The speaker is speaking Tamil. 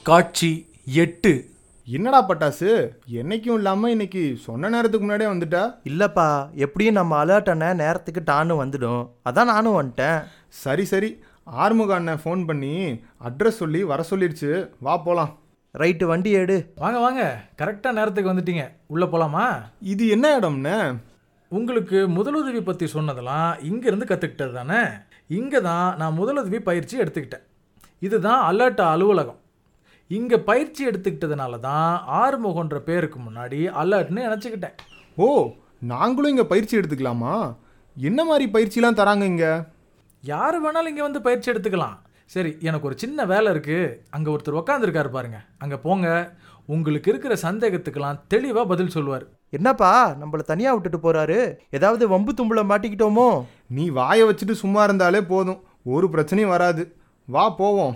காட்சி எட்டு என்னடா பட்டாசு என்னைக்கும் இல்லாமல் இன்னைக்கு சொன்ன நேரத்துக்கு முன்னாடியே வந்துட்டா இல்லைப்பா எப்படியும் நம்ம அலர்ட் அண்ணன் நேரத்துக்கு டான்னு வந்துடும் அதான் நானும் வந்துட்டேன் சரி சரி ஆறுமுக அண்ணன் ஃபோன் பண்ணி அட்ரஸ் சொல்லி வர சொல்லிடுச்சு வா போகலாம் ரைட்டு வண்டி எடு வாங்க வாங்க கரெக்டாக நேரத்துக்கு வந்துட்டீங்க உள்ளே போகலாமா இது என்ன இடம்னே உங்களுக்கு முதலுதவி பற்றி சொன்னதெல்லாம் இங்கேருந்து கற்றுக்கிட்டது தானே இங்கே தான் நான் முதலுதவி பயிற்சி எடுத்துக்கிட்டேன் இதுதான் அலர்ட் அலுவலகம் இங்கே பயிற்சி எடுத்துக்கிட்டதுனால தான் ஆறுமுகன்ற பேருக்கு முன்னாடி அலர்ட்னு நினச்சிக்கிட்டேன் ஓ நாங்களும் இங்கே பயிற்சி எடுத்துக்கலாமா என்ன மாதிரி பயிற்சிலாம் தராங்க இங்கே யார் வேணாலும் இங்கே வந்து பயிற்சி எடுத்துக்கலாம் சரி எனக்கு ஒரு சின்ன வேலை இருக்குது அங்கே ஒருத்தர் உக்காந்துருக்காரு பாருங்க அங்கே போங்க உங்களுக்கு இருக்கிற சந்தேகத்துக்கெல்லாம் தெளிவாக பதில் சொல்லுவார் என்னப்பா நம்மள தனியாக விட்டுட்டு போறாரு ஏதாவது வம்பு தும்புல மாட்டிக்கிட்டோமோ நீ வாயை வச்சுட்டு சும்மா இருந்தாலே போதும் ஒரு பிரச்சனையும் வராது வா போவோம்